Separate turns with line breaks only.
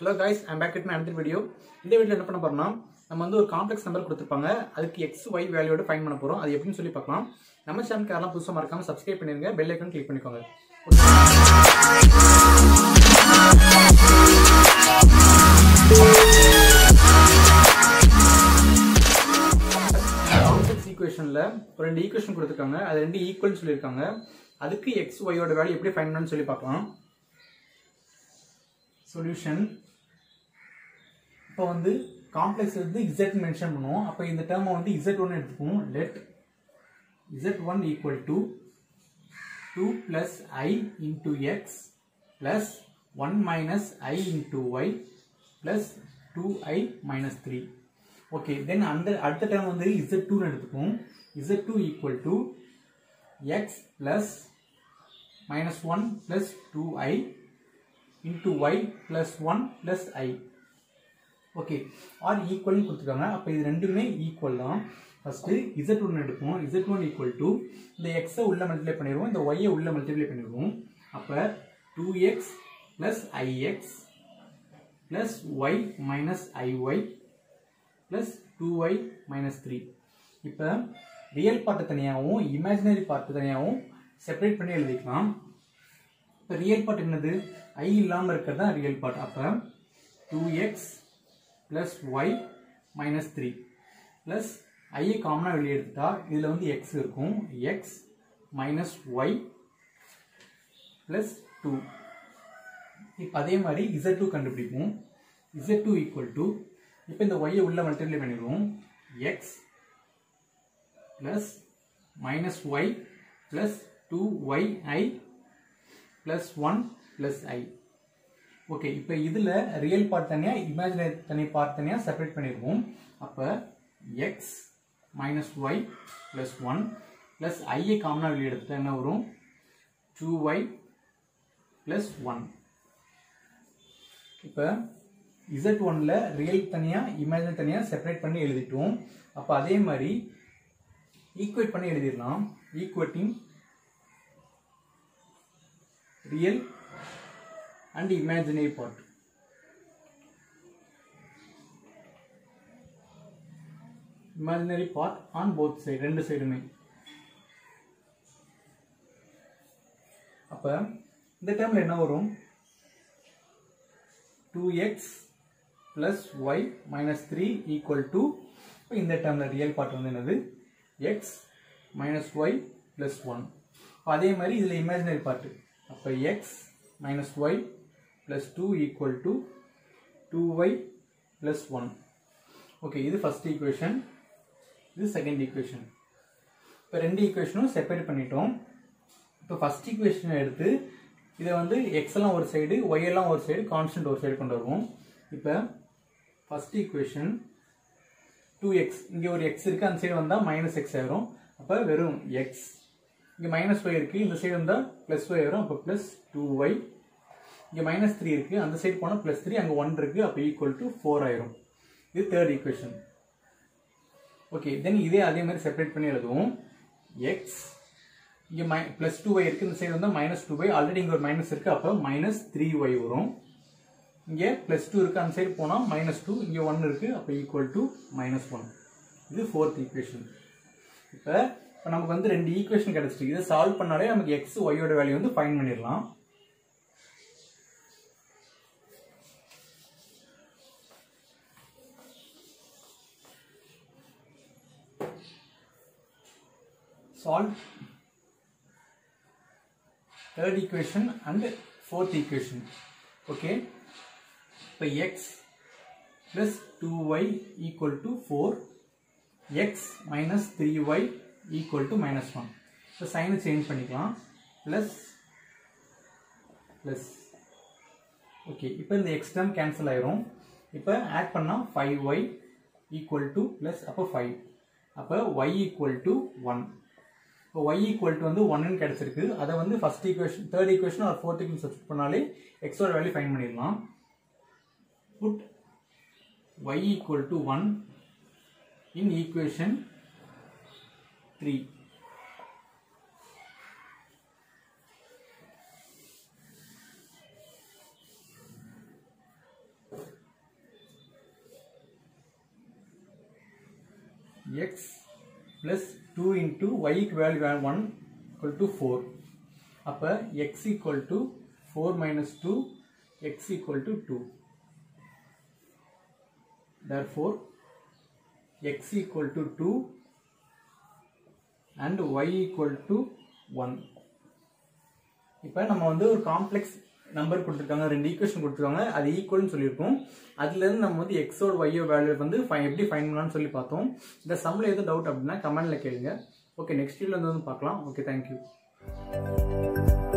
Hello guys I'm back it another video இந்த video என்ன பண்ண போறோம்னா நம்ம வந்து ஒரு காம்ப்ளெக்ஸ் நம்பர் கொடுத்துருப்பாங்க அதுக்கு எக்ஸ் ஒய் வேல்யூட ஃபைன் பண்ண போறோம் அது எப்படின்னு சொல்லி பார்க்கலாம் நம்ம சேனலுக்கு யாரெல்லாம் புதுசாக மறக்காம சப்ஸ்கிரைப் பண்ணிருங்க பெல் ஐக்கன் கிளிக் பண்ணிக்கோங்க காம்ப்ளெக்ஸ் ஈக்குவேஷனில் ஒரு ரெண்டு ஈக்குவேஷன் கொடுத்துருக்காங்க அது ரெண்டு ஈக்குவல்னு சொல்லியிருக்காங்க அதுக்கு எக்ஸ் ஒய்யோட வேல்யூ எப்படி ஃபைன் பண்ணணும்னு சொல்லி பார்க்கலாம் சொல்யூஷன் இப்போ வந்து காம்ப்ளெக்ஸ் வந்து இசட் மென்ஷன் பண்ணுவோம் அப்போ இந்த டேர்மை வந்து இசட் ஒன் எடுத்துக்குவோம் let Z one equal to two plus I into X plus one minus I into Y plus two I minus three okay then அந்த அடுத்த டேர்ம் வந்து இசட் டூன்னு எடுத்துக்குவோம் Z two equal to X plus minus one plus two I into Y plus one plus I okay are ஈக்குவல்னு கொடுத்துருக்காங்க அப்போ இது ரெண்டுமே ஈக்குவல் தான் ஃபஸ்ட்டு இசட் ஒன் எடுப்போம் இசட் ஒன் ஈக்குவல் டு இந்த எக்ஸை உள்ள மல்டிப்ளை பண்ணிடுவோம் இந்த ஒய்யை உள்ள மல்டிப்ளை பண்ணிடுவோம் அப்போ two X plus IX plus Y minus IY plus two Y minus three இப்போ ரியல் பார்ட்டு தனியாகவும் இமேஜினரி பார்ட்டு தனியாகவும் செப்பரேட் பண்ணி எழுதிக்கலாம் இப்போ ரியல் பார்ட் என்னது ஐ இல்லாமல் இருக்கிறது தான் ரியல் பார்ட் அப்போ two X plus Y minus three plus ஐயை காமனாக வெளியே எடுத்துட்டா இதில் வந்து எக்ஸ் இருக்கும் X minus Y plus two இப்போ அதே மாதிரி இசட் டூ கண்டுபிடிப்போம் இசட் டூ ஈக்குவல் டு இப்போ இந்த ஒய்யை உள்ள மல்டிப்ளை பண்ணிடுவோம் X plus minus Y plus two Y I plus one plus I okay இப்போ இதில் ரியல் பார்ட் தனியாக இமேஜினரி தனி பார்ட் தனியாக செப்பரேட் பண்ணிடுவோம் அப்போ X minus Y plus one plus ஐயை காமனாக வெளியே எடுத்துட்டா என்ன வரும் டூ ஒய் ப்ளஸ் ஒன் இப்போ இசட் ஒனில் ரியல் தனியாக இமேஜினரி தனியாக செப்பரேட் பண்ணி எழுதிட்டோம் அப்போ அதே மாதிரி ஈக்குவேட் பண்ணி எழுதிடலாம் equating real and imaginary part. Imaginary part on both side, ரெண்டு சைடுமே அப்ப இந்த டேர்ம்ல என்ன வரும் 2x plus y minus 3 equal to இந்த டேர்ம்ல ரியல் பார்ட் வந்து என்னது x minus y plus 1 அதே மாதிரி இதுல இமேஜினரி பார்ட் அப்போ X minus Y plus two equal to two y plus one okay இது ஃபஸ்ட் ஈக்குவேஷன் இது செகண்ட் ஈக்குவேஷன் இப்போ ரெண்டு ஈக்குவேஷனும் செப்பரேட் பண்ணிட்டோம் இப்போ ஃபஸ்ட் ஈக்குவேஷனை எடுத்து இதை வந்து எக்ஸ் எல்லாம் ஒரு சைடு ஒய் எல்லாம் ஒரு சைடு கான்ஸ்டன்ட் ஒரு சைடு கொண்டு வருவோம் இப்போ ஃபஸ்ட் ஈக்குவேஷன் டூ எக்ஸ் இங்கே ஒரு எக்ஸ் இருக்குது அந்த சைடு வந்தால் மைனஸ் எக்ஸ் ஆயிரும் அப்போ வெறும் எக்ஸ் இங்கே மைனஸ் ஒய் இருக்குது இந்த சைடு வந்தால் ப்ளஸ் ஒய் வரும் அப்போ ப்ளஸ் டூ ஒய் இங்கே மைனஸ் த்ரீ இருக்குது அந்த சைடு போனால் ப்ளஸ் த்ரீ அங்கே ஒன் இருக்குது அப்போ ஈக்குவல் டு ஃபோர் ஆயிரும் இது தேர்ட் ஈக்குவேஷன் ஓகே தென் இதே அதே மாதிரி செப்பரேட் பண்ணி எழுதுவோம் எக்ஸ் இங்கே மை ப்ளஸ் டூ ஒய் இருக்குது இந்த சைடு வந்தால் மைனஸ் டூ ஒய் ஆல்ரெடி இங்கே ஒரு மைனஸ் இருக்குது அப்போ மைனஸ் த்ரீ ஒய் வரும் இங்கே ப்ளஸ் டூ இருக்குது அந்த சைடு போனால் மைனஸ் டூ இங்கே ஒன் இருக்குது அப்போ ஈக்குவல் டு மைனஸ் ஒன் இது ஃபோர்த் ஈக்குவேஷன் இப்போ இப்போ நமக்கு வந்து ரெண்டு ஈக்குவேஷன் கிடைச்சிட்டு இதை சால்வ் பண்ணாலே நமக்கு எக்ஸ் ஒய்யோட வேல்யூ வந்து ஃபைன் பண்ணிடலாம் solve third equation and fourth equation okay இப்போ x plus two y equal to four x minus three y equal to minus one இப்போ சைனை சேஞ்ச் பண்ணிக்கலாம் ப்ளஸ் ப்ளஸ் ஓகே இப்போ இந்த எக்ஸ் டேர்ம் கேன்சல் ஆயிரும் இப்போ ஆட் பண்ணால் five y equal to plus அப்போ ஃபைவ் அப்போ ஒய் ஈக்குவல் டு ஒன் இப்போ ஒய் ஈக்குவல் டு வந்து ஒன்னு கிடச்சிருக்கு அதை வந்து ஃபஸ்ட் ஈக்குவேஷன் தேர்ட் ஈக்குவேஷன் ஒரு ஃபோர்த் ஈக்குவேஷன் சப்ஸ்ட் பண்ணாலே எக்ஸோட வேல்யூ ஃபைன் பண்ணிடலாம் put y equal to one in equation 3 x plus two into ஒய்க்கு value one equal to four அப்போ x equal to four minus two x equal to two therefore x equal to 2 and y equal to 1 இப்போ நம்ம வந்து ஒரு complex number கொடுத்துருக்காங்க ரெண்டு equation கொடுத்துருக்காங்க அது ஈக்குவல்னு சொல்லியிருக்கோம் அதுலேருந்து நம்ம வந்து எக்ஸோட ஒய்யோ வேல்யூ வந்து fi- எப்படி ஃபைன் பண்ணலாம்னு சொல்லி பார்த்தோம் இந்த சம்மில் எதுவும் டவுட் அப்படின்னா கமெண்ட்ல கேளுங்க ஓகே நெக்ஸ்ட் வீடியோவில் வந்து பார்க்கலாம் ஓகே தேங்க்யூ